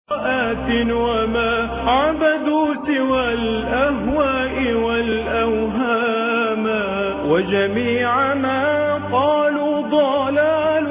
آت وما عبدوا سوى الأهواء والأوهام وجميع ما قالوا ضلال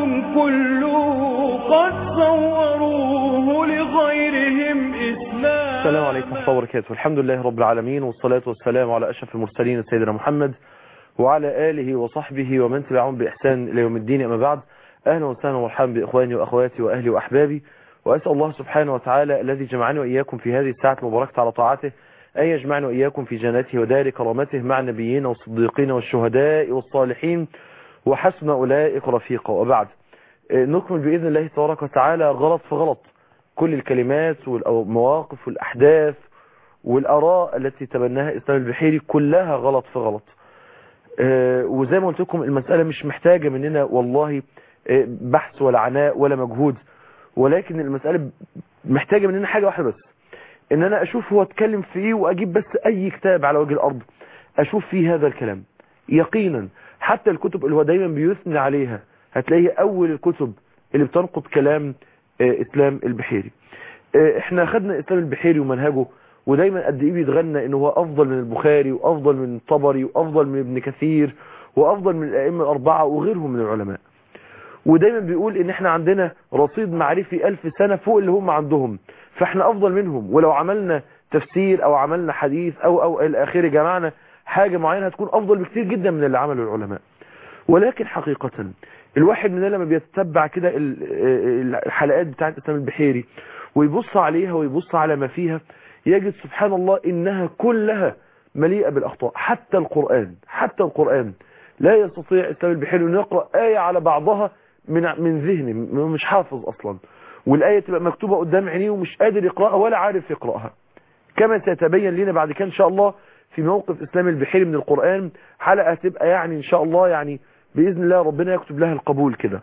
كله قد صوروه لغيرهم إسلام السلام عليكم ورحمة الله وبركاته الحمد لله رب العالمين والصلاة والسلام على أشرف المرسلين سيدنا محمد وعلى آله وصحبه ومن تبعهم بإحسان إلى يوم الدين أما بعد أهلا وسهلا ومرحبا بإخواني وأخواتي وأهلي وأحبابي وأسأل الله سبحانه وتعالى الذي جمعني وإياكم في هذه الساعة المباركة على طاعته أن يجمعنا وإياكم في جناته ودار كرامته مع النبيين والصديقين والشهداء والصالحين وحسن أولئك رفيقا وبعد نكمل بإذن الله تبارك وتعالى غلط في غلط كل الكلمات والمواقف والأحداث والأراء التي تبناها إسلام البحيري كلها غلط في غلط وزي ما قلت لكم المسألة مش محتاجة مننا والله بحث ولا عناء ولا مجهود ولكن المسألة محتاجة مننا حاجة واحدة بس ان انا اشوف هو اتكلم في ايه واجيب بس اي كتاب على وجه الارض اشوف فيه هذا الكلام يقينا حتى الكتب اللي هو دايما بيثني عليها هتلاقيه اول الكتب اللي بتنقض كلام اسلام البحيري احنا خدنا اسلام البحيري ومنهجه ودايما قد ايه بيتغنى ان هو افضل من البخاري وافضل من الطبري وافضل من ابن كثير وافضل من الائمه الاربعه وغيرهم من العلماء ودايما بيقول ان احنا عندنا رصيد معرفي ألف سنة فوق اللي هم عندهم فاحنا افضل منهم ولو عملنا تفسير او عملنا حديث او او الى اخره جمعنا حاجة معينة هتكون افضل بكثير جدا من اللي عمله العلماء ولكن حقيقة الواحد مننا لما بيتتبع كده الحلقات بتاعت اسلام البحيري ويبص عليها ويبص على ما فيها يجد سبحان الله انها كلها مليئة بالاخطاء حتى القرآن حتى القرآن لا يستطيع اسلام البحيري انه يقرأ آية على بعضها من من ذهنه مش حافظ اصلا والايه تبقى مكتوبه قدام عينيه ومش قادر يقراها ولا عارف يقراها كما سيتبين لنا بعد كده ان شاء الله في موقف اسلام البحيري من القران حلقه تبقى يعني ان شاء الله يعني باذن الله ربنا يكتب لها القبول كده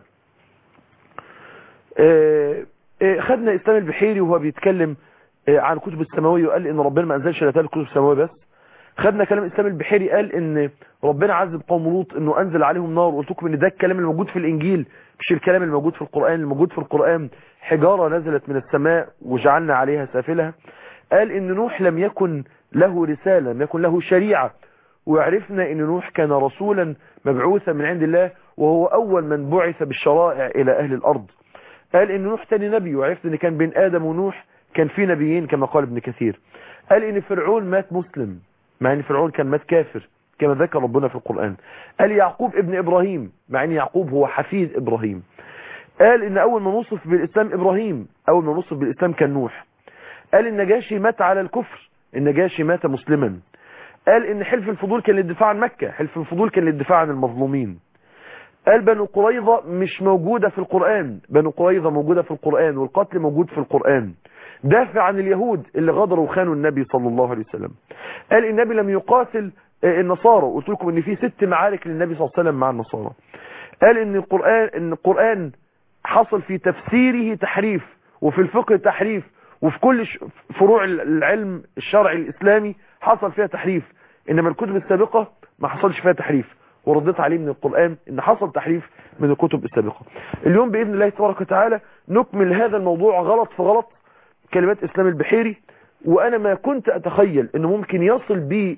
خدنا اسلام البحيري وهو بيتكلم عن كتب السماويه وقال ان ربنا ما انزلش الا ثلاث كتب سماويه بس خدنا كلام اسلام البحيري قال ان ربنا عذب قوم لوط انه انزل عليهم نار قلت لكم ان ده الكلام الموجود في الانجيل مش الكلام الموجود في القرآن الموجود في القرآن حجارة نزلت من السماء وجعلنا عليها سافلها قال ان نوح لم يكن له رسالة لم يكن له شريعة وعرفنا ان نوح كان رسولا مبعوثا من عند الله وهو اول من بعث بالشرائع الى اهل الارض قال ان نوح تاني نبي وعرفنا ان كان بين ادم ونوح كان في نبيين كما قال ابن كثير قال ان فرعون مات مسلم مع ان فرعون كان مات كافر كما ذكر ربنا في القرآن قال يعقوب ابن إبراهيم مع ان يعقوب هو حفيد إبراهيم قال ان اول ما نوصف بالإسلام إبراهيم اول ما نوصف بالإسلام كان نوح قال النجاشي مات على الكفر النجاشي مات مسلما قال ان حلف الفضول كان للدفاع عن مكة حلف الفضول كان للدفاع عن المظلومين قال بنو قريظة مش موجودة في القرآن بنو قريظة موجودة في القرآن والقتل موجود في القرآن دافع عن اليهود اللي غدروا وخانوا النبي صلى الله عليه وسلم قال النبي لم يقاتل النصارى قلت لكم ان في ست معارك للنبي صلى الله عليه وسلم مع النصارى قال ان القرآن ان القرآن حصل في تفسيره تحريف وفي الفقه تحريف وفي كل فروع العلم الشرعي الاسلامي حصل فيها تحريف انما الكتب السابقة ما حصلش فيها تحريف وردت عليه من القرآن ان حصل تحريف من الكتب السابقة اليوم بإذن الله تبارك وتعالى نكمل هذا الموضوع غلط في غلط كلمات اسلام البحيري وانا ما كنت اتخيل انه ممكن يصل بي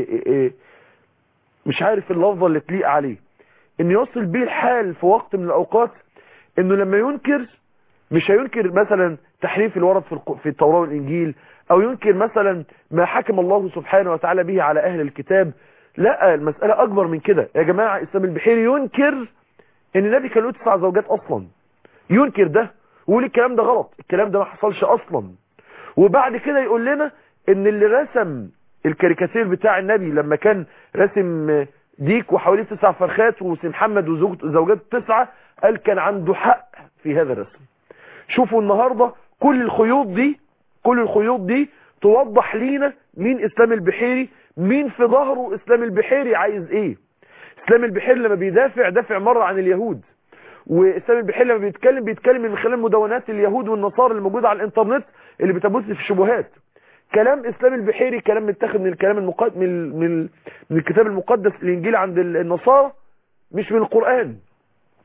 مش عارف اللفظة اللي تليق عليه ان يصل بيه الحال في وقت من الاوقات انه لما ينكر مش هينكر مثلا تحريف الورد في التوراة والانجيل او ينكر مثلا ما حكم الله سبحانه وتعالى به على اهل الكتاب لا المسألة اكبر من كده يا جماعة اسلام البحيري ينكر ان النبي كان له تسع زوجات اصلا ينكر ده ويقول الكلام ده غلط الكلام ده ما حصلش اصلا وبعد كده يقول لنا ان اللي رسم الكاريكاتير بتاع النبي لما كان رسم ديك وحواليه تسع فرخات وسي محمد وزوجات تسعة قال كان عنده حق في هذا الرسم شوفوا النهاردة كل الخيوط دي كل الخيوط دي توضح لينا مين اسلام البحيري مين في ظهره اسلام البحيري عايز ايه اسلام البحيري لما بيدافع دافع مرة عن اليهود واسلام البحيري لما بيتكلم بيتكلم من خلال مدونات اليهود والنصارى اللي موجوده على الانترنت اللي بتبث في الشبهات كلام اسلام البحيري كلام متاخد من الكلام المقدس من من من الكتاب المقدس الانجيل عند النصارى مش من القران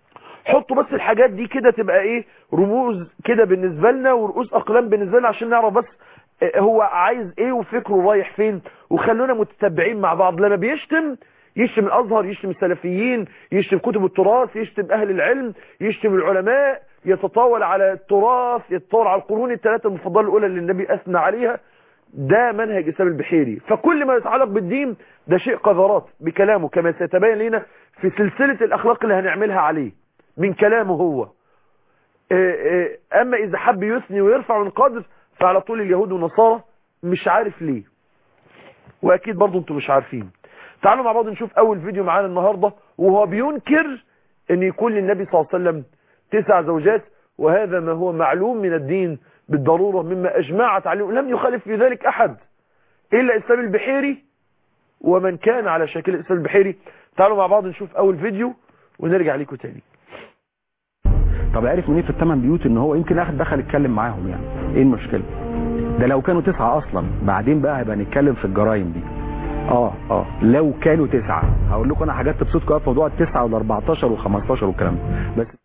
حطوا بس الحاجات دي كده تبقى ايه رموز كده بالنسبة لنا ورؤوس اقلام بالنسبة لنا عشان نعرف بس هو عايز ايه وفكره رايح فين وخلونا متتبعين مع بعض لما بيشتم يشتم الازهر يشتم السلفيين يشتم كتب التراث يشتم اهل العلم يشتم العلماء يتطاول على التراث يتطاول على القرون الثلاثة المفضلة الاولى اللي النبي اثنى عليها ده منهج اسلام البحيري فكل ما يتعلق بالدين ده شيء قذرات بكلامه كما سيتبين لنا في سلسلة الاخلاق اللي هنعملها عليه من كلامه هو اما اذا حب يثني ويرفع من قدر فعلى طول اليهود والنصارى مش عارف ليه واكيد برضو انتم مش عارفين تعالوا مع بعض نشوف اول فيديو معانا النهاردة وهو بينكر ان يكون للنبي صلى الله عليه وسلم تسع زوجات وهذا ما هو معلوم من الدين بالضرورة مما اجمعت عليه لم يخالف في ذلك احد الا اسلام البحيري ومن كان على شكل اسلام البحيري تعالوا مع بعض نشوف اول فيديو ونرجع لكم تاني طب عرف منين في الثمان بيوت ان هو يمكن اخد دخل يتكلم معاهم يعني ايه المشكله ده لو كانوا تسعة اصلا بعدين بقى هيبقى نتكلم في الجرايم دي اه اه لو كانوا تسعة هقول لكم انا حاجات تبسطكم في موضوع التسعة وال14 وال15 والكلام ده بس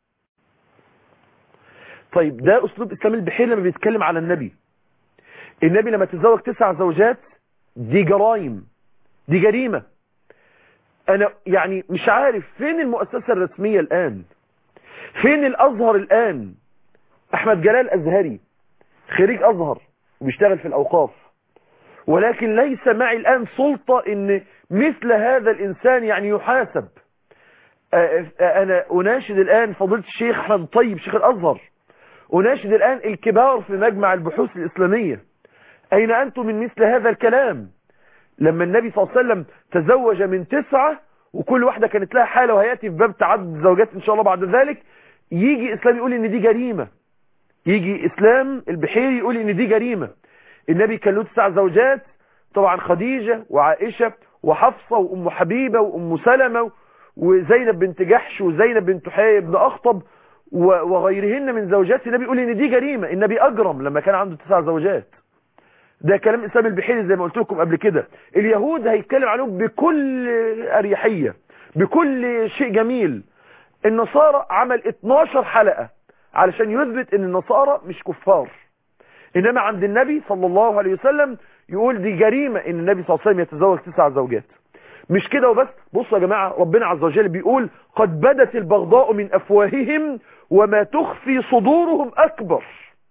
طيب ده اسلوب اسلام البحيري لما بيتكلم على النبي النبي لما تزوج تسع زوجات دي جرائم دي جريمة انا يعني مش عارف فين المؤسسة الرسمية الان فين الازهر الان احمد جلال ازهري خريج ازهر وبيشتغل في الاوقاف ولكن ليس معي الان سلطة ان مثل هذا الانسان يعني يحاسب انا اناشد الان فضيلة الشيخ احمد طيب شيخ الازهر اناشد الان الكبار في مجمع البحوث الاسلامية اين انتم من مثل هذا الكلام لما النبي صلى الله عليه وسلم تزوج من تسعة وكل واحدة كانت لها حالة وهياتي في باب تعدد الزوجات ان شاء الله بعد ذلك يجي اسلام يقول ان دي جريمة يجي اسلام البحيري يقول ان دي جريمة النبي كان له تسع زوجات طبعا خديجة وعائشة وحفصة وام حبيبة وام سلمة وزينب بنت جحش وزينب بنت حي بن اخطب وغيرهن من زوجات النبي يقول ان دي جريمة النبي اجرم لما كان عنده تسع زوجات ده كلام اسلام البحيري زي ما قلت لكم قبل كده اليهود هيتكلم عليهم بكل اريحية بكل شيء جميل النصارى عمل 12 حلقة علشان يثبت ان النصارى مش كفار انما عند النبي صلى الله عليه وسلم يقول دي جريمة ان النبي صلى الله عليه وسلم يتزوج تسع زوجات مش كده وبس بصوا يا جماعة ربنا عز وجل بيقول قد بدت البغضاء من افواههم وما تخفي صدورهم اكبر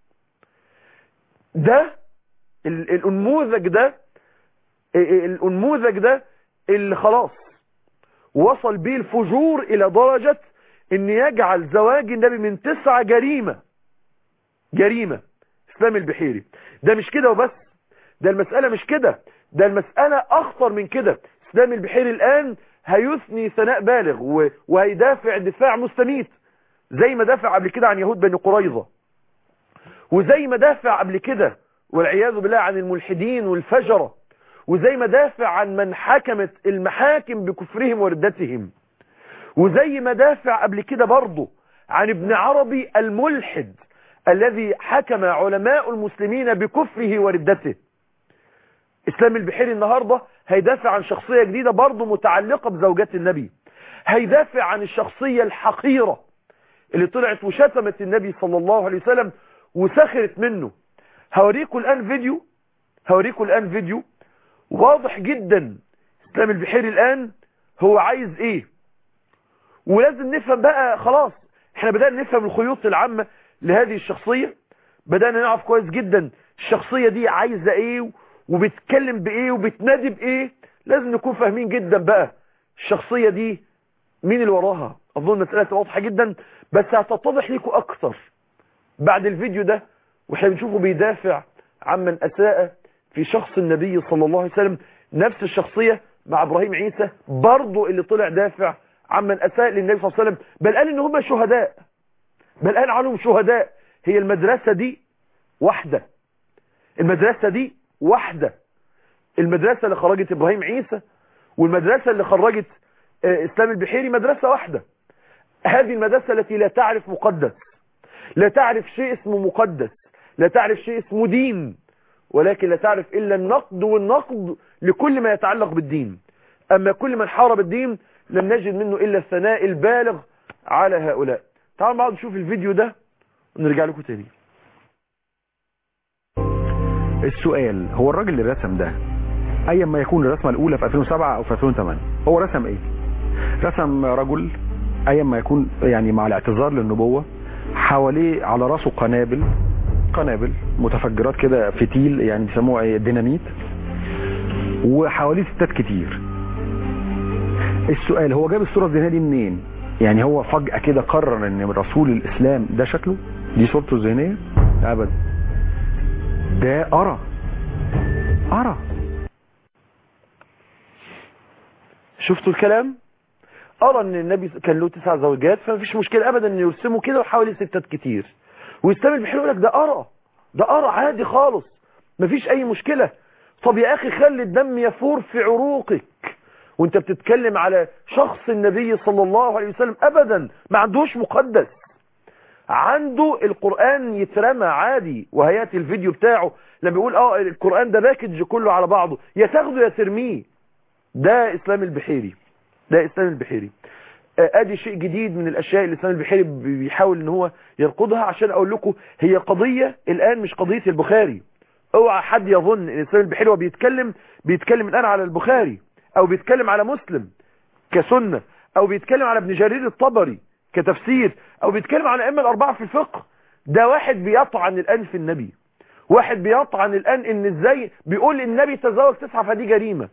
ده الانموذج ده الانموذج ده اللي خلاص وصل بيه الفجور الى درجة ان يجعل زواج النبي من تسعة جريمة جريمة اسلام البحيري ده مش كده وبس ده المسألة مش كده ده المسألة اخطر من كده اسلام البحيري الان هيثني ثناء بالغ وهيدافع دفاع مستميت زي ما دافع قبل كده عن يهود بني قريظة وزي ما دافع قبل كده والعياذ بالله عن الملحدين والفجرة وزي ما دافع عن من حكمت المحاكم بكفرهم وردتهم وزي ما دافع قبل كده برضه عن ابن عربي الملحد الذي حكم علماء المسلمين بكفره وردته اسلام البحيري النهاردة هيدافع عن شخصية جديدة برضه متعلقة بزوجات النبي هيدافع عن الشخصية الحقيرة اللي طلعت وشتمت النبي صلى الله عليه وسلم وسخرت منه هوريكم الآن فيديو هوريكم الآن فيديو واضح جدا اسلام البحيري الآن هو عايز ايه ولازم نفهم بقى خلاص احنا بدأنا نفهم الخيوط العامة لهذه الشخصية بدأنا نعرف كويس جدا الشخصية دي عايزة ايه وبتتكلم بايه وبتنادي بايه لازم نكون فاهمين جدا بقى الشخصية دي مين اللي وراها اظن مسألة واضحة جدا بس هتتضح لكم اكتر بعد الفيديو ده واحنا بنشوفه بيدافع عمن اساء في شخص النبي صلى الله عليه وسلم نفس الشخصية مع ابراهيم عيسى برضه اللي طلع دافع عمن اساء للنبي صلى الله عليه وسلم بل قال ان هم شهداء بل قال عنهم شهداء هي المدرسة دي واحدة المدرسة دي واحدة المدرسة اللي خرجت ابراهيم عيسى والمدرسة اللي خرجت اسلام البحيري مدرسة واحدة هذه المدرسة التي لا تعرف مقدس لا تعرف شيء اسمه مقدس لا تعرف شيء اسمه دين ولكن لا تعرف إلا النقد والنقد لكل ما يتعلق بالدين أما كل من حارب الدين لم نجد منه إلا الثناء البالغ على هؤلاء تعالوا بعض نشوف الفيديو ده ونرجع لكم تاني السؤال هو الراجل اللي رسم ده ايا ما يكون الرسمه الاولى في 2007 او في 2008 هو رسم ايه رسم رجل ايا ما يكون يعني مع الاعتذار للنبوه حواليه على راسه قنابل قنابل متفجرات كده فتيل يعني بيسموها ايه ديناميت وحواليه ستات كتير السؤال هو جاب الصوره الذهنيه دي منين يعني هو فجاه كده قرر ان رسول الاسلام ده شكله دي صورته الذهنيه ابدا ده ارى ارى شفتوا الكلام ارى ان النبي كان له تسع زوجات فما فيش مشكله ابدا ان يرسمه كده وحوالي ستات كتير ويستعمل بحلو يقول لك ده ارى ده ارى عادي خالص مفيش اي مشكله طب يا اخي خلي الدم يفور في عروقك وانت بتتكلم على شخص النبي صلى الله عليه وسلم ابدا ما عندوش مقدس عنده القرآن يترمى عادي وهياتي الفيديو بتاعه لما بيقول اه القرآن ده باكج كله على بعضه يا تاخده يا ترميه ده اسلام البحيري ده اسلام البحيري آه، ادي شيء جديد من الاشياء اللي اسلام البحيري بيحاول ان هو يرقضها عشان اقول لكم هي قضية الان مش قضية البخاري اوعى حد يظن ان اسلام البحيري هو بيتكلم بيتكلم الان على البخاري او بيتكلم على مسلم كسنة او بيتكلم على ابن جرير الطبري كتفسير او بيتكلم عن الائمه الاربعه في الفقه ده واحد بيطعن الان في النبي واحد بيطعن الان ان ازاي بيقول النبي تزوج تسعه فدي جريمه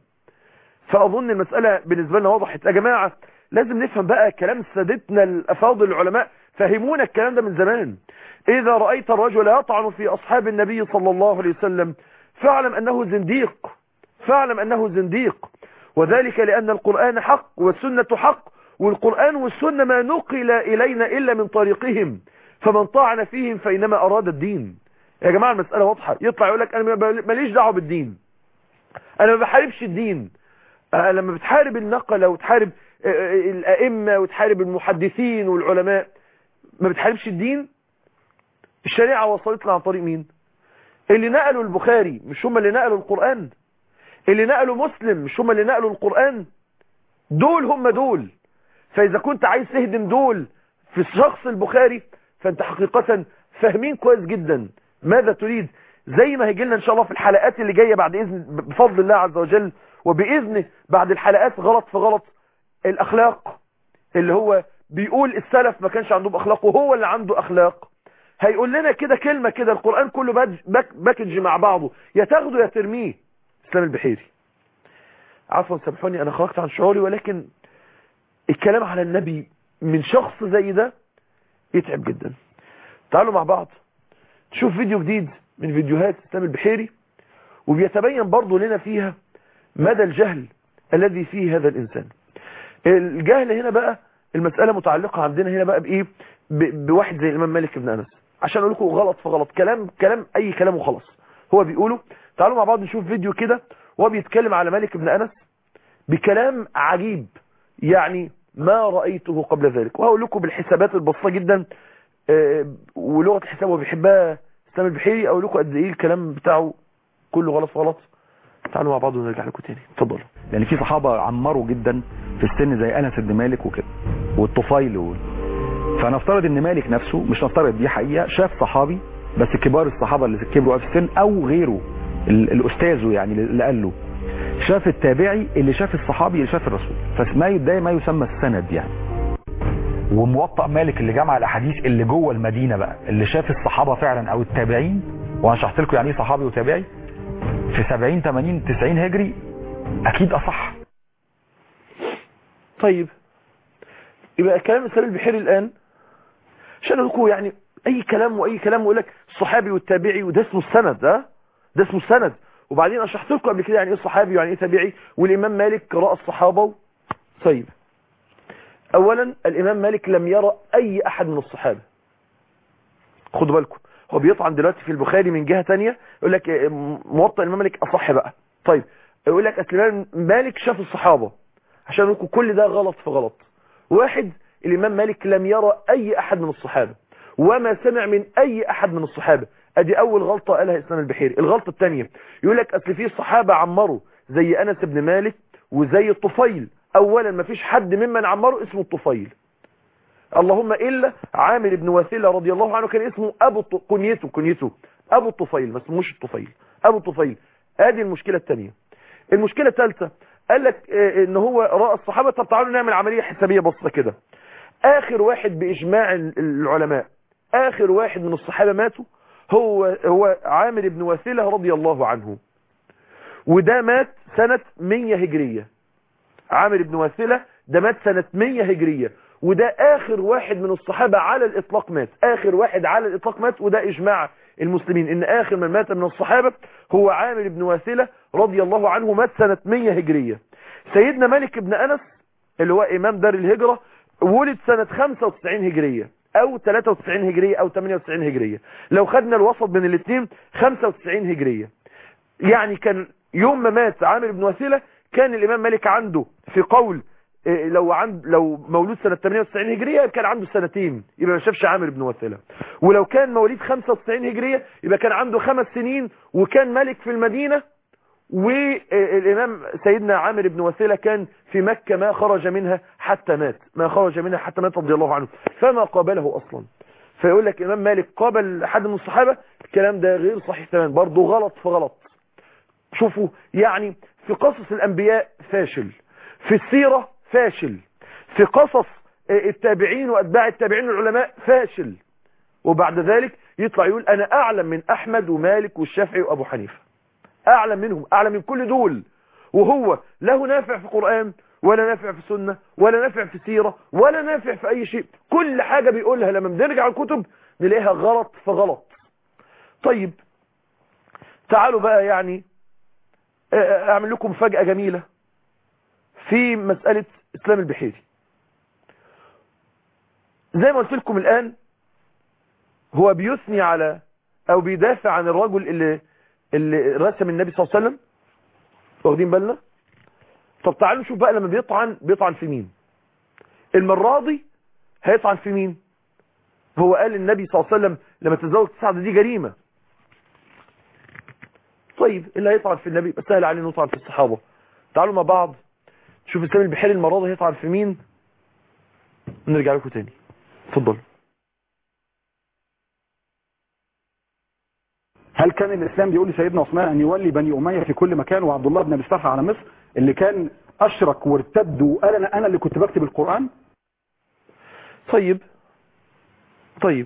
فاظن المساله بالنسبه لنا وضحت يا جماعه لازم نفهم بقى كلام سادتنا الافاضل العلماء فهمونا الكلام ده من زمان اذا رايت الرجل يطعن في اصحاب النبي صلى الله عليه وسلم فاعلم انه زنديق فاعلم انه زنديق وذلك لان القران حق والسنه حق والقرآن والسنة ما نقل إلينا إلا من طريقهم فمن طعن فيهم فإنما أراد الدين يا جماعة المسألة واضحة يطلع يقول لك أنا ماليش دعوه بالدين أنا ما بحاربش الدين أه لما بتحارب النقلة وتحارب الأئمة وتحارب المحدثين والعلماء ما بتحاربش الدين الشريعة وصلت لنا عن طريق مين اللي نقلوا البخاري مش هم اللي نقلوا القرآن اللي نقلوا مسلم مش هم اللي نقلوا القرآن دول هم دول فإذا كنت عايز تهدم دول في شخص البخاري فأنت حقيقة فاهمين كويس جدا ماذا تريد زي ما هيجي لنا إن شاء الله في الحلقات اللي جاية بعد إذن بفضل الله عز وجل وبإذنه بعد الحلقات غلط في غلط الأخلاق اللي هو بيقول السلف ما كانش عندهم أخلاق وهو اللي عنده أخلاق هيقول لنا كده كلمة كده القرآن كله باك باكج مع بعضه يا تاخده يا ترميه اسلام البحيري عفوا سامحوني أنا خرجت عن شعوري ولكن الكلام على النبي من شخص زي ده يتعب جدا تعالوا مع بعض نشوف فيديو جديد من فيديوهات اسلام البحيري وبيتبين برضه لنا فيها مدى الجهل الذي فيه هذا الإنسان الجهل هنا بقى المسألة متعلقة عندنا هنا بقى بإيه بواحد زي الإمام مالك بن أنس عشان أقول لكم غلط فغلط كلام كلام أي كلام وخلاص هو بيقوله تعالوا مع بعض نشوف فيديو كده وهو بيتكلم على مالك بن أنس بكلام عجيب يعني ما رأيته قبل ذلك وهقول لكم بالحسابات البسيطة جدا ولغة الحساب وبيحبها اسلام البحيري اقول لكم قد ايه الكلام بتاعه كله غلط غلط تعالوا مع بعض ونرجع لكم تاني اتفضلوا لان في صحابة عمروا جدا في السن زي انس بن مالك وكده والطفيل و... فنفترض ان مالك نفسه مش نفترض دي حقيقة شاف صحابي بس كبار الصحابة اللي كبروا في السن او غيره الاستاذه يعني اللي قال له شاف التابعي اللي شاف الصحابي اللي شاف الرسول فما ده ما يسمى السند يعني وموطأ مالك اللي جمع الاحاديث اللي جوه المدينه بقى اللي شاف الصحابه فعلا او التابعين وانا شرحت لكم يعني ايه صحابي وتابعي في 70 80 90 هجري اكيد اصح طيب يبقى كلام السلام البحيري الان عشان لكم يعني اي كلام واي كلام ويقول لك الصحابي والتابعي وده اسمه السند ها ده اسمه السند وبعدين انا شرحت لكم قبل كده يعني ايه صحابي ويعني ايه تابعي والامام مالك راى الصحابه طيب اولا الامام مالك لم يرى اي احد من الصحابه خدوا بالكم هو بيطعن دلوقتي في البخاري من جهه تانية يقول لك موطئ الامام مالك اصح بقى طيب يقول لك اصل الامام مالك شاف الصحابه عشان لكم كل ده غلط في غلط واحد الامام مالك لم يرى اي احد من الصحابه وما سمع من اي احد من الصحابه ادي اول غلطة قالها اسلام البحيري الغلطة الثانية يقول لك اصل في صحابة عمروا زي انس بن مالك وزي الطفيل اولا ما فيش حد ممن عمروا اسمه الطفيل اللهم إلا عامر بن وثيلة رضي الله عنه كان اسمه أبو الط... كنيته كنيته أبو الطفيل ما اسموش الطفيل أبو الطفيل ادي المشكلة الثانية المشكلة الثالثة قال لك آه، ان هو رأى الصحابة طب تعالوا نعمل عملية حسابية بسيطة كده اخر واحد باجماع ال- العلماء اخر واحد من الصحابة ماتوا هو هو عامر بن وثيلة رضي الله عنه وده مات سنة 100 هجرية عامر بن وثيلة ده مات سنة 100 هجرية وده آخر واحد من الصحابة على الإطلاق مات آخر واحد على الإطلاق مات وده إجماع المسلمين إن آخر من مات من الصحابة هو عامر بن وثيلة رضي الله عنه مات سنة 100 هجرية سيدنا مالك بن أنس اللي هو إمام دار الهجرة ولد سنة 95 هجرية أو 93 هجرية أو 98 هجرية لو خدنا الوسط بين الاثنين 95 هجرية يعني كان يوم ما مات عامر بن وثيلة كان الإمام مالك عنده في قول إيه، لو عند لو مولود سنة 98 هجرية كان عنده سنتين يبقى ما شافش عامر بن وثيلة ولو كان مواليد 95 هجرية يبقى كان عنده خمس سنين وكان ملك في المدينة والإمام سيدنا عامر بن وثيلة كان في مكة ما خرج منها حتى مات ما خرج منها حتى مات رضي الله عنه فما قابله أصلا فيقول لك الإمام مالك قابل حد من الصحابة الكلام ده غير صحيح تماما برضه غلط في غلط شوفوا يعني في قصص الأنبياء فاشل في السيرة فاشل في قصص التابعين وأتباع التابعين العلماء فاشل وبعد ذلك يطلع يقول أنا أعلم من أحمد ومالك والشافعي وأبو حنيفة أعلم منهم أعلم من كل دول وهو له نافع في القرآن ولا نافع في السنة ولا نافع في السيرة ولا نافع في أي شيء كل حاجة بيقولها لما بنرجع الكتب نلاقيها غلط في غلط طيب تعالوا بقى يعني اعمل لكم فجأة جميلة في مسألة اسلام البحيري زي ما قلت لكم الآن هو بيثني على او بيدافع عن الرجل اللي اللي رسم النبي صلى الله عليه وسلم واخدين بالنا طب تعالوا نشوف بقى لما بيطعن بيطعن في مين المرة دي هيطعن في مين هو قال النبي صلى الله عليه وسلم لما تتزوج تسعد دي جريمة طيب اللي هيطعن في النبي بس سهل عليه نطعن في الصحابة تعالوا مع بعض شوف السامي البحيري المرة دي هيطعن في مين نرجع لكم تاني اتفضل هل كان الاسلام بيقول لسيدنا عثمان ان يولي بني اميه في كل مكان وعبد الله بن ابي سرحه على مصر اللي كان اشرك وارتد وقال انا انا اللي كنت بكتب القران طيب طيب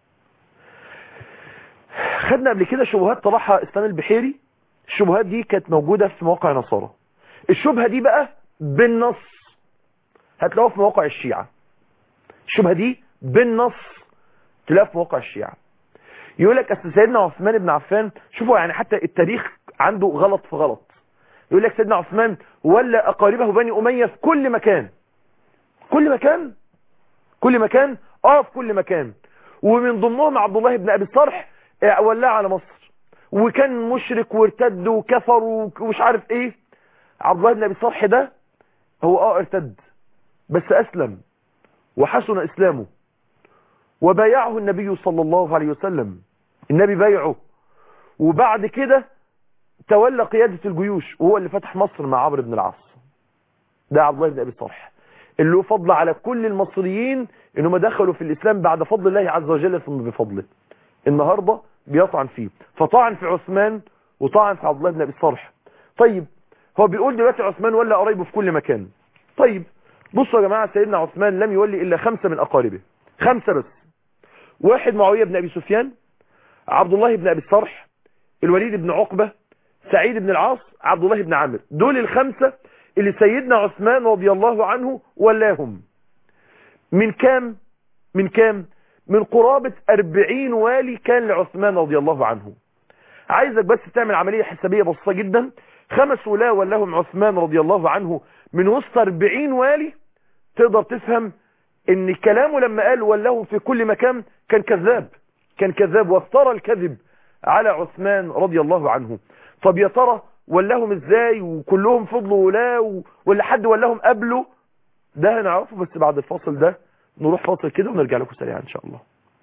خدنا قبل كده شبهات طرحها اسلام البحيري الشبهات دي كانت موجودة في مواقع نصارى الشبهة دي بقى بالنص هتلاقوها في مواقع الشيعة الشبهة دي بالنص تلاقوها في مواقع الشيعة يقول لك أصل سيدنا عثمان بن عفان شوفوا يعني حتى التاريخ عنده غلط في غلط يقول لك سيدنا عثمان ولا أقاربه بني أمية في كل مكان كل مكان كل مكان اه في كل مكان ومن ضمنهم عبد الله بن ابي الصرح آه، ولاه على مصر وكان مشرك وارتد وكفر ومش عارف ايه عبد الله بن ابي الصرح ده هو اه ارتد بس اسلم وحسن اسلامه وبايعه النبي صلى الله عليه وسلم النبي بايعه وبعد كده تولى قيادة الجيوش وهو اللي فتح مصر مع عمرو بن العاص ده عبد الله بن ابي الصرح اللي له فضل على كل المصريين انهم دخلوا في الاسلام بعد فضل الله عز وجل ثم بفضله النهاردة بيطعن فيه فطعن في عثمان وطعن في عبد الله بن ابي الصرح طيب هو بيقول دلوقتي عثمان ولا قرايبه في كل مكان طيب بصوا يا جماعة سيدنا عثمان لم يولي الا خمسة من اقاربه خمسة بس واحد معاوية بن ابي سفيان عبد الله بن ابي الصرح الوليد بن عقبة سعيد بن العاص عبد الله بن عامر دول الخمسة اللي سيدنا عثمان رضي الله عنه ولاهم من كام من كام من قرابة أربعين والي كان لعثمان رضي الله عنه عايزك بس تعمل عملية حسابية بسيطة جدا خمس ولاة ولاهم عثمان رضي الله عنه من وسط أربعين والي تقدر تفهم ان كلامه لما قال ولاهم في كل مكان كان كذاب كان كذاب وافترى الكذب على عثمان رضي الله عنه طب يا ترى ولاهم ازاي وكلهم فضلوا ولا ولا حد ولاهم قبله ده هنعرفه بس بعد الفاصل ده نروح فاصل كده ونرجع لكم سريعا ان شاء الله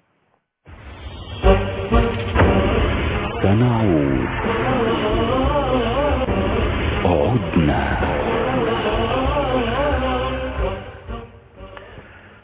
سنعود عدنا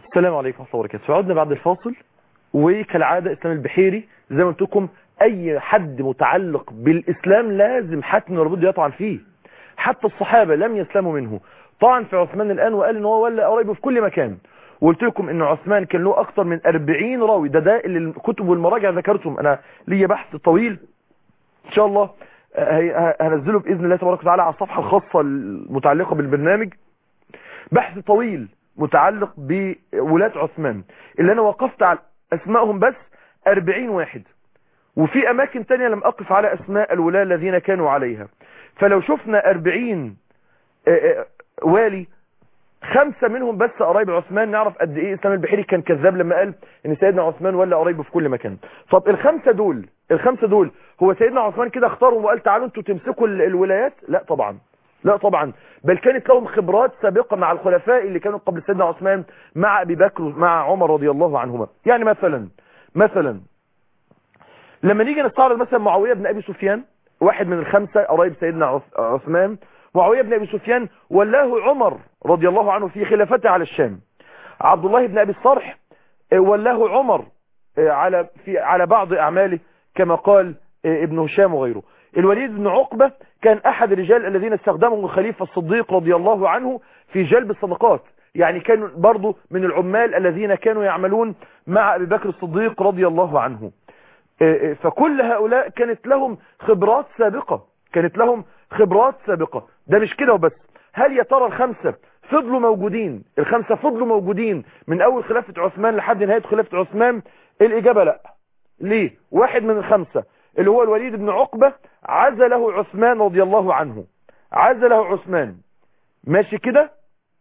السلام عليكم ورحمة الله وبركاته عدنا بعد الفاصل وكالعادة إسلام البحيري زي ما قلت لكم أي حد متعلق بالإسلام لازم حتم ولابد يطعن فيه حتى الصحابة لم يسلموا منه طعن في عثمان الآن وقال إن هو ولا قرايبه في كل مكان وقلت لكم إن عثمان كان له أكثر من 40 راوي ده ده اللي الكتب والمراجع ذكرتهم أنا ليا بحث طويل إن شاء الله آه، هي- هنزله بإذن الله تبارك وتعالى على الصفحة الخاصة المتعلقة بالبرنامج بحث طويل متعلق بولاة عثمان اللي انا وقفت على اسمائهم بس 40 واحد وفي اماكن تانية لم اقف على اسماء الولاة الذين كانوا عليها فلو شفنا 40 آه، آه، والي خمسة منهم بس قرايب عثمان نعرف قد ايه اسلام البحيري كان كذاب لما قال ان سيدنا عثمان ولا قرايبه في كل مكان طب الخمسة دول الخمسة دول هو سيدنا عثمان كده اختارهم وقال تعالوا انتوا تمسكوا ال- الولايات لا طبعا لا طبعا بل كانت لهم خبرات سابقة مع الخلفاء اللي كانوا قبل سيدنا عثمان مع ابي بكر مع عمر رضي الله عنهما يعني مثلا مثلا لما نيجي نستعرض مثلا معاوية بن ابي سفيان واحد من الخمسة قرايب سيدنا عث- عثمان معاوية بن ابي سفيان ولاه عمر رضي الله عنه في خلافته على الشام عبد الله بن ابي الصرح آه، ولاه عمر آه، على في على بعض اعماله كما قال آه، ابن هشام وغيره الوليد بن عقبة كان احد الرجال الذين استخدمهم الخليفة الصديق رضي الله عنه في جلب الصدقات يعني كانوا برضو من العمال الذين كانوا يعملون مع ابي بكر الصديق رضي الله عنه آه، آه، فكل هؤلاء كانت لهم خبرات سابقة كانت لهم خبرات سابقة ده مش كده وبس هل يا ترى الخمسة فضلوا موجودين الخمسة فضلوا موجودين من اول خلافة عثمان لحد نهاية خلافة عثمان الاجابة لا ليه واحد من الخمسة اللي هو الوليد بن عقبة عزله عثمان رضي الله عنه عزله عثمان ماشي كده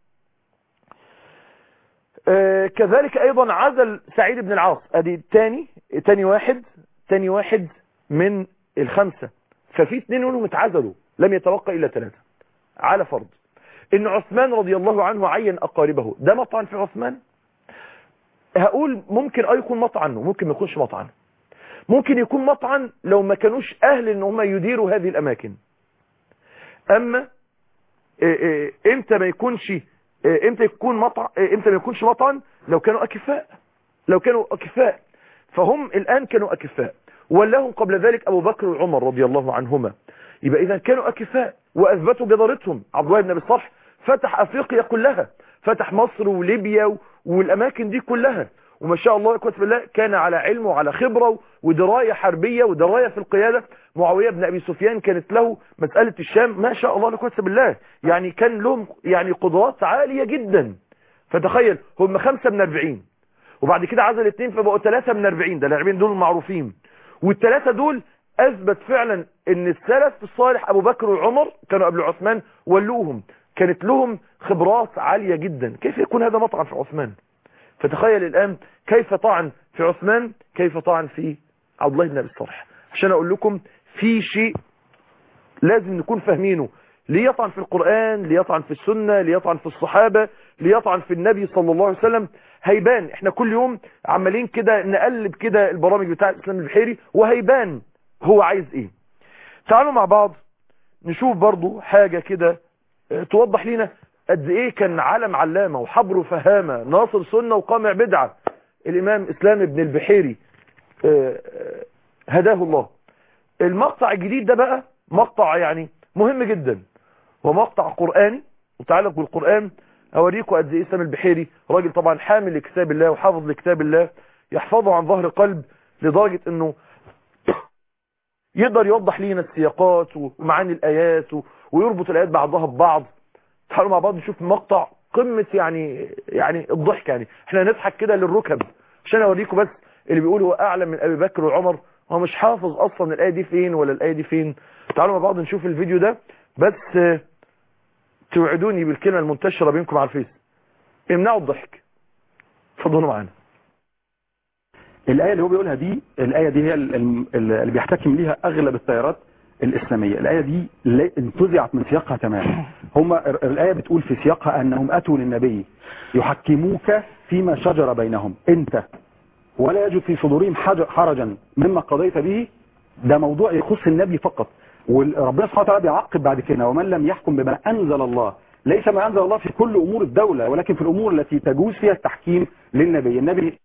آه، كذلك ايضا عزل سعيد بن العاص ادي تاني تاني واحد تاني واحد من الخمسة ففي اثنين منهم اتعزلوا لم يتبقى الا ثلاثة على فرض ان عثمان رضي الله عنه عين اقاربه ده مطعن في عثمان هقول ممكن اه يكون مطعن وممكن ما يكونش مطعن ممكن يكون مطعن لو ما كانوش اهل ان هم يديروا هذه الاماكن اما إيه إيه امتى ما يكونش إيه امتى يكون مطعن امتى ما يكونش مطعن لو كانوا اكفاء لو كانوا اكفاء فهم الان كانوا اكفاء ولهم قبل ذلك ابو بكر وعمر رضي الله عنهما يبقى اذا كانوا اكفاء واثبتوا جدارتهم عبد الله بن ابي الصالح فتح افريقيا كلها فتح مصر وليبيا والاماكن دي كلها وما شاء الله قوة بالله كان على علم وعلى خبرة ودراية حربية ودراية في القيادة معاوية بن أبي سفيان كانت له مسألة الشام ما شاء الله قوة بالله يعني كان لهم يعني قدرات عالية جدا فتخيل هم خمسة من أربعين وبعد كده عزل اثنين فبقوا ثلاثة من أربعين ده اللاعبين دول معروفين والثلاثة دول أثبت فعلا ان السلف الصالح أبو بكر وعمر كانوا قبل عثمان ولوهم كانت لهم خبرات عالية جدا كيف يكون هذا مطعن في عثمان فتخيل الآن كيف طعن في عثمان كيف طعن في عبد الله بن أبي الصالح عشان أقول لكم في شيء لازم نكون فاهمينه ليطعن في القرآن ليطعن في السنة ليطعن في الصحابة ليطعن في النبي صلى الله عليه وسلم هيبان احنا كل يوم عمالين كده نقلب كده البرامج بتاع الإسلام البحيري وهيبان هو عايز ايه تعالوا مع بعض نشوف برضو حاجة كده اه، توضح لنا قد ايه كان علم علامة وحبر فهامة ناصر سنة وقامع بدعة الامام اسلام ابن البحيري اه، اه، هداه الله المقطع الجديد ده بقى مقطع يعني مهم جدا ومقطع قرآني متعلق بالقرآن اوريكم قد ايه اسلام البحيري راجل طبعا حامل لكتاب الله وحافظ لكتاب الله يحفظه عن ظهر قلب لدرجة انه يقدر يوضح لينا السياقات ومعاني الآيات و- ويربط الآيات بعضها ببعض تعالوا مع بعض نشوف مقطع قمة يعني يعني الضحك يعني احنا نضحك كده للركب عشان اوريكم بس اللي بيقول هو اعلم من ابي بكر وعمر هو مش حافظ اصلا الايه دي فين ولا الايه دي فين تعالوا مع بعض نشوف الفيديو ده بس آه، توعدوني بالكلمه المنتشره بينكم على الفيس امنعوا الضحك اتفضلوا معانا الآية اللي هو بيقولها دي الآية دي هي ال- ال- اللي بيحتكم ليها أغلب التيارات الإسلامية الآية دي لا- انتزعت من سياقها تماما هم الآية بتقول في سياقها أنهم أتوا للنبي يحكموك فيما شجر بينهم أنت ولا يجد في صدورهم حج- حرجا مما قضيت به ده موضوع يخص النبي فقط وربنا سبحانه وتعالى بيعقب بعد كده ومن لم يحكم بما أنزل الله ليس ما انزل الله في كل امور الدوله ولكن في الامور التي تجوز فيها التحكيم للنبي النبي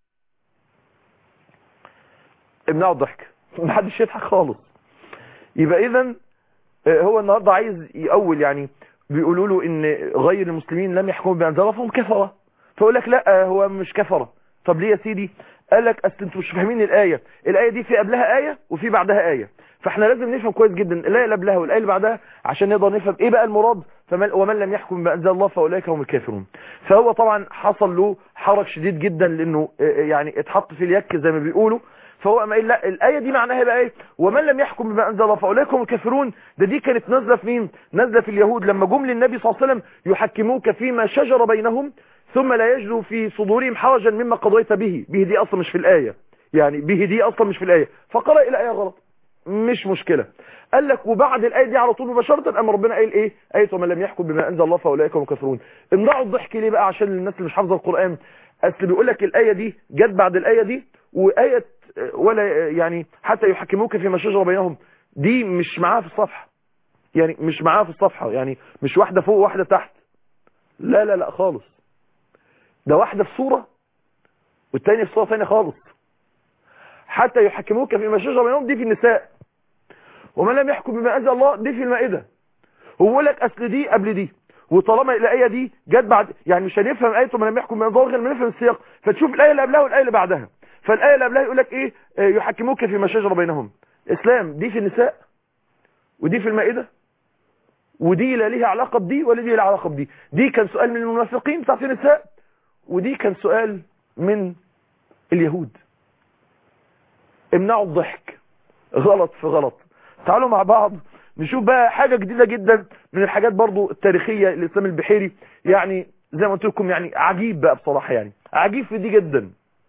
امنعوا الضحك محدش يضحك خالص يبقى اذا هو النهارده عايز يأول يعني بيقولوا له ان غير المسلمين لم يحكموا بأنزل الله فهم كفره فيقول لك لا هو مش كفره طب ليه يا سيدي قال لك اصل انتوا مش فاهمين الايه الايه دي في قبلها ايه وفي بعدها ايه فاحنا لازم نفهم كويس جدا الايه اللي قبلها والايه اللي بعدها عشان نقدر نفهم ايه بقى المراد فمن ومن لم يحكم بانزل الله فاولئك هم الكافرون فهو طبعا حصل له حرج شديد جدا لانه يعني اتحط في اليك زي ما بيقولوا فهو قام قايل لا الايه دي معناها بقى ايه ومن لم يحكم بما انزل الله فاولئك هم الكافرون ده دي كانت نازله في مين نازله في اليهود لما جم للنبي صلى الله عليه وسلم يحكموك فيما شجر بينهم ثم لا يجدوا في صدورهم حرجا مما قضيت به به دي اصلا مش في الايه يعني به دي اصلا مش في الايه فقرأ الايه غلط مش مشكله قال لك وبعد الايه دي على طول مباشره اما ربنا قال ايه ايه ومن لم يحكم بما انزل الله فاولئك هم الكافرون امنعوا الضحك ليه بقى عشان الناس اللي مش حافظه القران اصل بيقول لك الايه دي جت بعد الايه دي وايه ولا يعني حتى يحكموك فيما شجر بينهم دي مش معاها في الصفحه يعني مش معاها في الصفحه يعني مش واحده فوق واحده تحت لا لا لا خالص ده واحده في صوره والتانية في صوره ثانيه خالص حتى يحكموك فيما شجر بينهم دي في النساء ومن لم يحكم بما انزل الله دي في المائده هو يقول لك اصل دي قبل دي وطالما الايه دي جت بعد يعني مش هنفهم ايه ومن لم يحكم بما انزل الله غير ما نفهم السياق فتشوف الايه اللي قبلها والايه اللي بعدها فالايه اللي قبلها يقول لك ايه يحكموك فيما شجر بينهم اسلام دي في النساء ودي في المائده ودي لا ليها علاقه بدي ولا دي لها علاقه بدي دي كان سؤال من المنافقين بتاعت النساء ودي كان سؤال من اليهود امنعوا الضحك غلط في غلط تعالوا مع بعض نشوف بقى حاجة جديدة جدا من الحاجات برضو التاريخية الإسلام البحيري يعني زي ما قلت لكم يعني عجيب بقى بصراحة يعني عجيب في دي جدا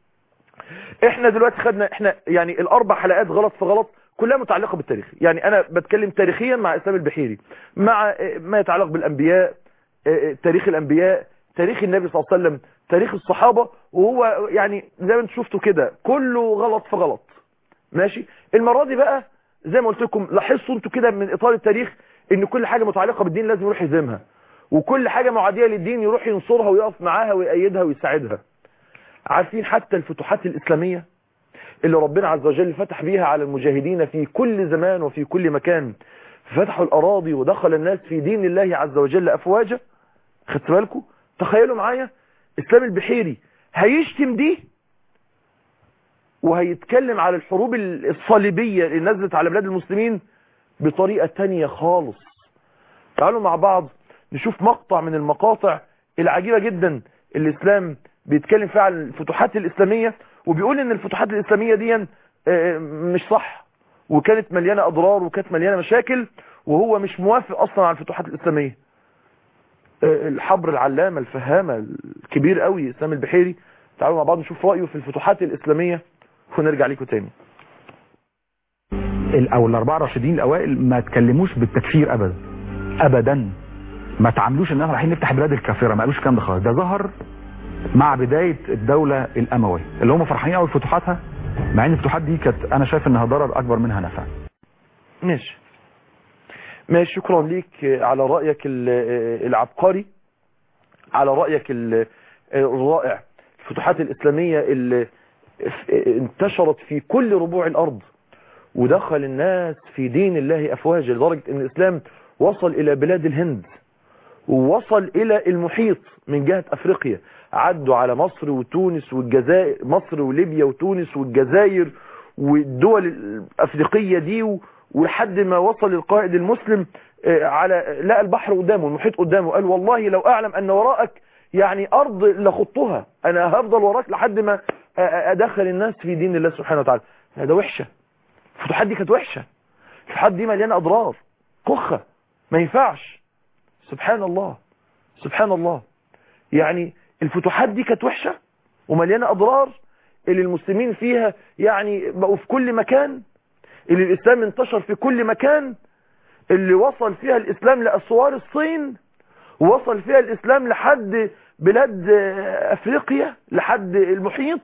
احنا دلوقتي خدنا احنا يعني الاربع حلقات غلط في غلط كلها متعلقة بالتاريخ يعني انا بتكلم تاريخيا مع الاسلام البحيري مع ما يتعلق بالانبياء تاريخ الانبياء تاريخ النبي صلى الله عليه وسلم تاريخ الصحابة وهو يعني زي ما انتم شفتوا كده كله غلط في غلط ماشي المرة دي بقى زي ما قلت لكم لاحظتوا انتوا كده من اطار التاريخ ان كل حاجة متعلقة بالدين لازم يروح يهزمها وكل حاجة معادية للدين يروح ينصرها ويقف معاها ويأيدها ويساعدها عارفين حتى الفتوحات الإسلامية اللي ربنا عز وجل فتح بيها على المجاهدين في كل زمان وفي كل مكان فتحوا الأراضي ودخل الناس في دين الله عز وجل أفواجا خدت بالكم تخيلوا معايا إسلام البحيري هيشتم دي وهيتكلم على الحروب الصليبية اللي نزلت على بلاد المسلمين بطريقة تانية خالص تعالوا مع بعض نشوف مقطع من المقاطع العجيبة جدا الإسلام بيتكلم فيها عن الفتوحات الإسلامية وبيقول ان الفتوحات الإسلامية دي مش صح وكانت مليانة أضرار وكانت مليانة مشاكل وهو مش موافق أصلا على الفتوحات الإسلامية الحبر العلامة الفهامة الكبير قوي إسلام البحيري تعالوا مع بعض نشوف رأيه في الفتوحات الإسلامية ونرجع لكم تاني او الاربعه الراشدين الاوائل ما تكلموش بالتكفير ابدا ابدا ما تعاملوش ان احنا رايحين نفتح بلاد الكافره ما قالوش الكلام ده خالص ده ظهر مع بدايه الدوله الامويه اللي هم فرحانين قوي بفتوحاتها مع ان الفتوحات دي كانت انا شايف انها ضرر اكبر منها نفع ماشي ماشي شكرا ليك على رايك العبقري على رايك الرائع الفتوحات الاسلاميه اللي انتشرت في كل ربوع الارض ودخل الناس في دين الله افواجا لدرجة ان الاسلام وصل الى بلاد الهند ووصل الى المحيط من جهة افريقيا عدوا على مصر وتونس والجزائر مصر وليبيا وتونس والجزائر والدول الافريقية دي ولحد ما وصل القائد المسلم على لقى البحر قدامه المحيط قدامه قال والله لو اعلم ان وراءك يعني ارض لخطها انا هفضل وراك لحد ما ادخل الناس في دين الله سبحانه وتعالى ده وحشة الفتوحات دي كانت وحشة الفتوحات دي مليانة اضرار كخة ما ينفعش سبحان الله سبحان الله يعني الفتوحات دي كانت وحشة ومليانة اضرار اللي المسلمين فيها يعني بقوا في كل مكان اللي الاسلام انتشر في كل مكان اللي وصل فيها الاسلام لاسوار الصين ووصل فيها الاسلام لحد بلاد افريقيا لحد المحيط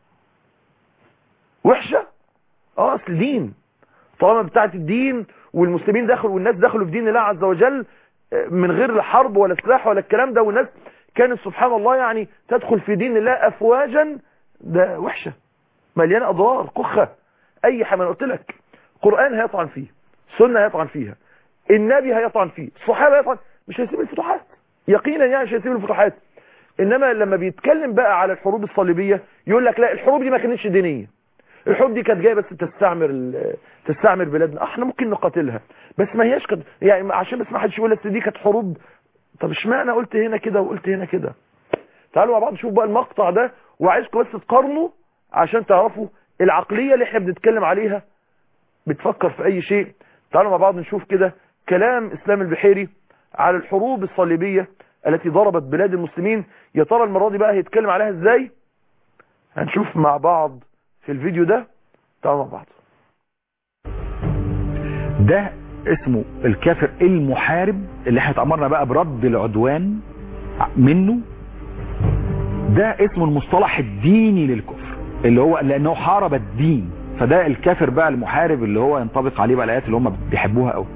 وحشة اه اصل دين طالما بتاعت الدين والمسلمين دخلوا والناس دخلوا في دين الله عز وجل من غير لا حرب ولا سلاح ولا الكلام ده والناس كانت سبحان الله يعني تدخل في دين الله افواجا ده وحشه مليانه اضرار كخه اي حاجه انا قلت لك قران هيطعن فيه سنه هيطعن فيها النبي هيطعن فيه الصحابه هيطعن مش هيسيب الفتوحات يقينا يعني مش هيسيب الفتوحات انما لما بيتكلم بقى على الحروب الصليبيه يقول لك لا الحروب دي ما كانتش دينيه الحروب دي كانت جايه بس تستعمر ال- تستعمر بلادنا احنا ممكن نقاتلها بس ما هياش كده يعني عشان بس ما حدش يقول لك دي كانت حروب طب اشمعنى قلت هنا كده وقلت هنا كده تعالوا مع بعض نشوف بقى المقطع ده وعايزكم بس تقارنوا عشان تعرفوا العقليه اللي احنا بنتكلم عليها بتفكر في اي شيء تعالوا مع بعض نشوف كده كلام اسلام البحيري على الحروب الصليبيه التي ضربت بلاد المسلمين يا ترى المره دي بقى هيتكلم عليها ازاي هنشوف مع بعض في الفيديو ده تعالوا مع بعض ده اسمه الكافر المحارب اللي احنا اتأمرنا بقى برد العدوان منه ده اسمه المصطلح الديني للكفر اللي هو لانه حارب الدين فده الكافر بقى المحارب اللي هو ينطبق عليه بقى الايات اللي هم بيحبوها قوي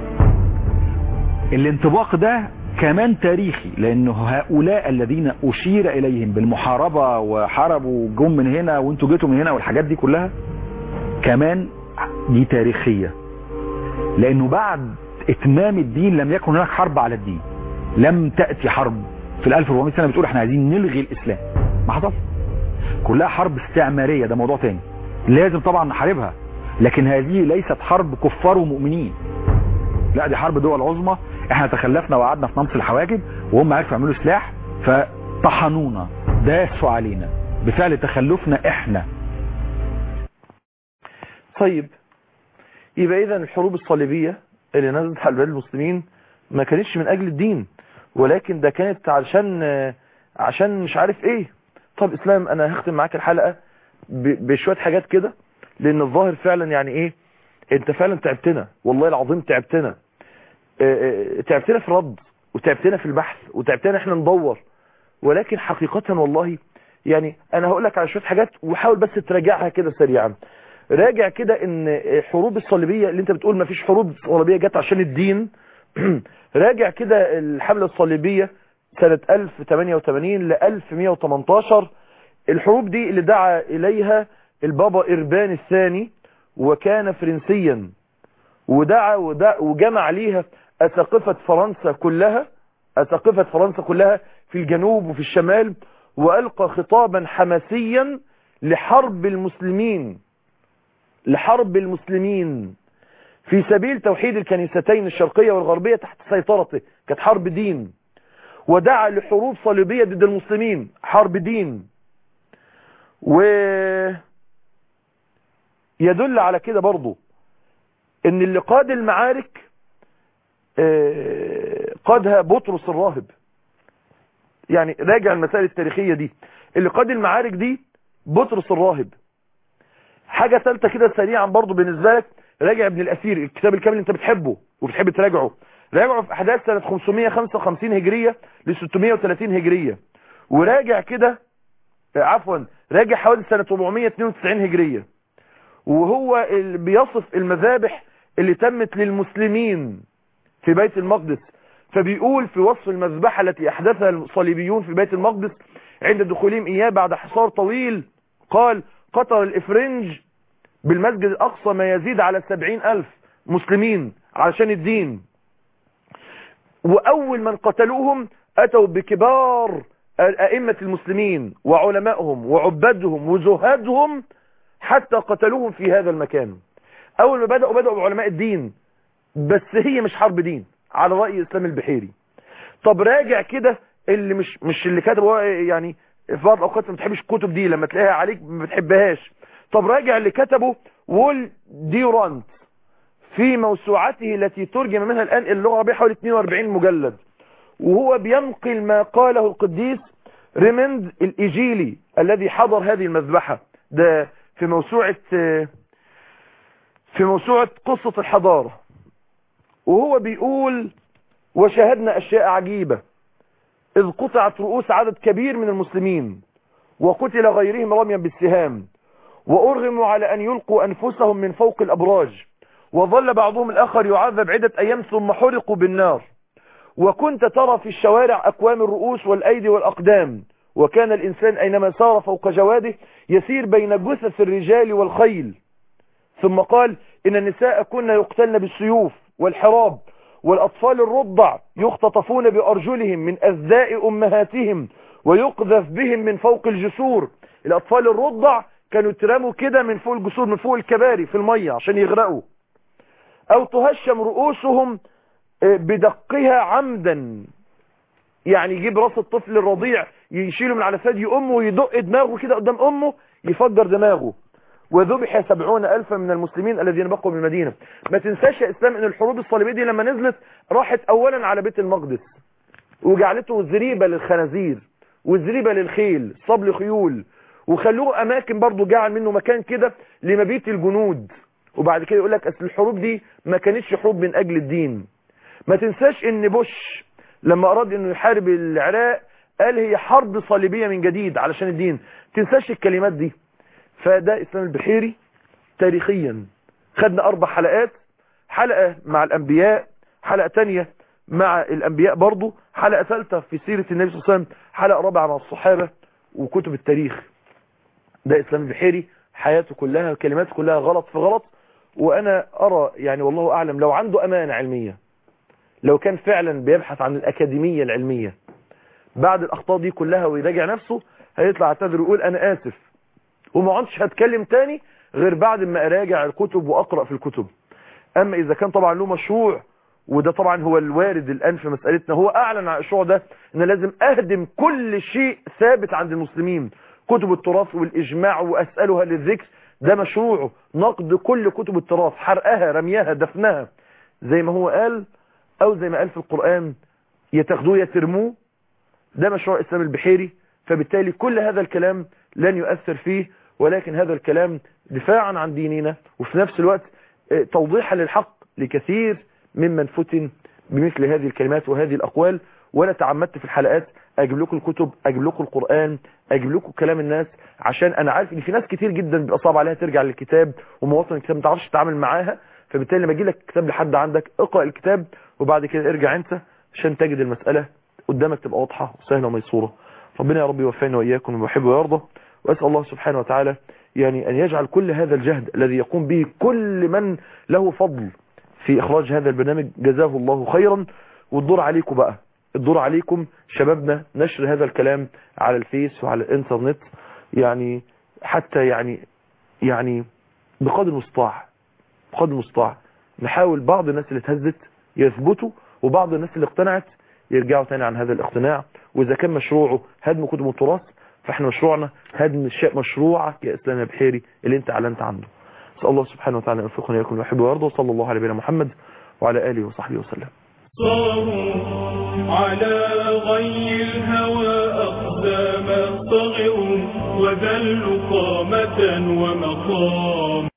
الانطباق ده كمان تاريخي لانه هؤلاء الذين اشير اليهم بالمحاربة وحاربوا جم من هنا وانتوا جيتوا من هنا والحاجات دي كلها كمان دي تاريخية لانه بعد اتمام الدين لم يكن هناك حرب على الدين لم تأتي حرب في ال 1400 سنة بتقول احنا عايزين نلغي الاسلام ما حصل كلها حرب استعمارية ده موضوع تاني لازم طبعا نحاربها لكن هذه ليست حرب كفار ومؤمنين لا دي حرب دول عظمى احنا تخلفنا وقعدنا في نمص الحواجب وهم عرفوا يعملوا سلاح فطحنونا داسوا علينا بفعل تخلفنا احنا طيب يبقى اذا الحروب الصليبية اللي نزلت على بلاد المسلمين ما كانتش من اجل الدين ولكن ده كانت عشان عشان مش عارف ايه طب اسلام انا هختم معاك الحلقة ب- بشوية حاجات كده لان الظاهر فعلا يعني ايه انت فعلا تعبتنا والله العظيم تعبتنا اه، اه، تعبتنا في الرد وتعبتنا في البحث وتعبتنا احنا ندور ولكن حقيقة والله يعني انا هقول لك على شوية حاجات وحاول بس تراجعها كده سريعا راجع كده ان الحروب الصليبية اللي انت بتقول ما فيش حروب صليبية جت عشان الدين راجع كده الحملة الصليبية سنة 1088 ل 1118 الحروب دي اللي دعا اليها البابا إربان الثاني وكان فرنسيا ودعا ودع وجمع ليها أساقفة فرنسا كلها أساقفة فرنسا كلها في الجنوب وفي الشمال وألقى خطابا حماسيا لحرب المسلمين لحرب المسلمين في سبيل توحيد الكنيستين الشرقية والغربية تحت سيطرته كانت حرب دين ودعا لحروب صليبية ضد المسلمين حرب دين و يدل على كده برضو ان اللي قاد المعارك آه، قادها بطرس الراهب يعني راجع المسائل التاريخية دي اللي قاد المعارك دي بطرس الراهب حاجة ثالثة كده سريعا برضو بالنسبة لك راجع ابن الأثير الكتاب الكامل اللي انت بتحبه وبتحب تراجعه راجعه في أحداث سنة 555 هجرية ل 630 هجرية وراجع كده آه، عفوا راجع حوالي سنة 492 هجرية وهو اللي بيصف المذابح اللي تمت للمسلمين في بيت المقدس فبيقول في وصف المذبحة التي أحدثها الصليبيون في بيت المقدس عند دخولهم إياه بعد حصار طويل قال قتل الإفرنج بالمسجد الأقصى ما يزيد على سبعين ألف مسلمين علشان الدين وأول من قتلوهم أتوا بكبار أئمة المسلمين وعلمائهم وعبادهم وزهادهم حتى قتلوهم في هذا المكان أول ما بدأوا بدأوا بعلماء الدين بس هي مش حرب دين على رأي إسلام البحيري طب راجع كده اللي مش مش اللي كاتب هو يعني في بعض الأوقات ما بتحبش الكتب دي لما تلاقيها عليك ما بتحبهاش طب راجع اللي كتبه وول ديورانت في موسوعته التي ترجم منها الآن اللغة العربية حوالي 42 مجلد وهو بينقل ما قاله القديس ريمند الإيجيلي الذي حضر هذه المذبحة ده في موسوعة في موسوعة قصة الحضارة وهو بيقول وشاهدنا أشياء عجيبة إذ قطعت رؤوس عدد كبير من المسلمين وقتل غيرهم رميا بالسهام وأرغموا على أن يلقوا أنفسهم من فوق الأبراج وظل بعضهم الآخر يعذب عدة أيام ثم حرقوا بالنار وكنت ترى في الشوارع أكوام الرؤوس والأيدي والأقدام وكان الإنسان أينما سار فوق جواده يسير بين جثث الرجال والخيل ثم قال إن النساء كن يقتلن بالسيوف والحراب والأطفال الرضع يختطفون بأرجلهم من أذاء أمهاتهم ويقذف بهم من فوق الجسور الأطفال الرضع كانوا يترموا كده من فوق الجسور من فوق الكباري في المية عشان يغرقوا أو تهشم رؤوسهم بدقها عمدا يعني يجيب راس الطفل الرضيع يشيله من على ثدي أمه ويدق دماغه كده قدام أمه يفجر دماغه وذبح سبعون ألفا من المسلمين الذين بقوا بالمدينة ما تنساش يا إسلام أن الحروب الصليبية دي لما نزلت راحت أولا على بيت المقدس وجعلته زريبة للخنازير وزريبة للخيل صبل خيول وخلوه أماكن برضو جعل منه مكان كده لمبيت الجنود وبعد كده يقول لك أصل الحروب دي ما كانتش حروب من أجل الدين ما تنساش ان بوش لما أراد أنه يحارب العراق قال هي حرب صليبية من جديد علشان الدين تنساش الكلمات دي فده إسلام البحيري تاريخيا خدنا أربع حلقات حلقة مع الأنبياء حلقة تانية مع الأنبياء برضو حلقة ثالثة في سيرة النبي صلى الله عليه وسلم حلقة رابعة مع الصحابة وكتب التاريخ ده إسلام البحيري حياته كلها كلماته كلها غلط في غلط وأنا أرى يعني والله أعلم لو عنده أمانة علمية لو كان فعلا بيبحث عن الأكاديمية العلمية بعد الأخطاء دي كلها ويراجع نفسه هيطلع اعتذر ويقول أنا آسف وما عدتش هتكلم تاني غير بعد ما أراجع الكتب وأقرأ في الكتب أما إذا كان طبعا له مشروع وده طبعا هو الوارد الآن في مسألتنا هو أعلن عن المشروع ده أن لازم أهدم كل شيء ثابت عند المسلمين كتب التراث والإجماع وأسألها للذكر ده مشروعه نقد كل كتب التراث حرقها رميها دفنها زي ما هو قال أو زي ما قال في القرآن يتاخدوه يترموه ده مشروع الإسلام البحيري فبالتالي كل هذا الكلام لن يؤثر فيه ولكن هذا الكلام دفاعا عن ديننا وفي نفس الوقت توضيحا للحق لكثير ممن فتن بمثل هذه الكلمات وهذه الأقوال وأنا تعمدت في الحلقات أجيب لكم الكتب أجيب لكم القرآن أجيب لكم كلام الناس عشان أنا عارف إن في ناس كتير جدا بيبقى صعب عليها ترجع للكتاب ومواطن الكتاب ما تعرفش تتعامل معاها فبالتالي لما يجي لك كتاب لحد عندك اقرأ الكتاب وبعد كده ارجع انت عشان تجد المسألة قدامك تبقى واضحة وسهلة وميسورة ربنا يا رب يوفقنا وإياكم ويحب ويرضى وأسأل الله سبحانه وتعالى يعني أن يجعل كل هذا الجهد الذي يقوم به كل من له فضل في إخراج هذا البرنامج جزاه الله خيرا والدور عليكم بقى الدور عليكم شبابنا نشر هذا الكلام على الفيس وعلى الانترنت يعني حتى يعني يعني بقدر المستطاع بقدر المستطاع نحاول بعض الناس اللي اتهزت يثبتوا وبعض الناس اللي اقتنعت يرجعوا تاني عن هذا الاقتناع واذا كان مشروعه هدم كتب التراث فاحنا مشروعنا هدم الشيء مشروعك يا اسلام يا بحيري اللي انت اعلنت عنه اسال الله سبحانه وتعالى ان يوفقنا ويكون ويحب ويرضى وصلى الله على نبينا محمد وعلى اله وصحبه وسلم صاروا على غي الهوى أقدام صغروا وذلوا قامة ومقام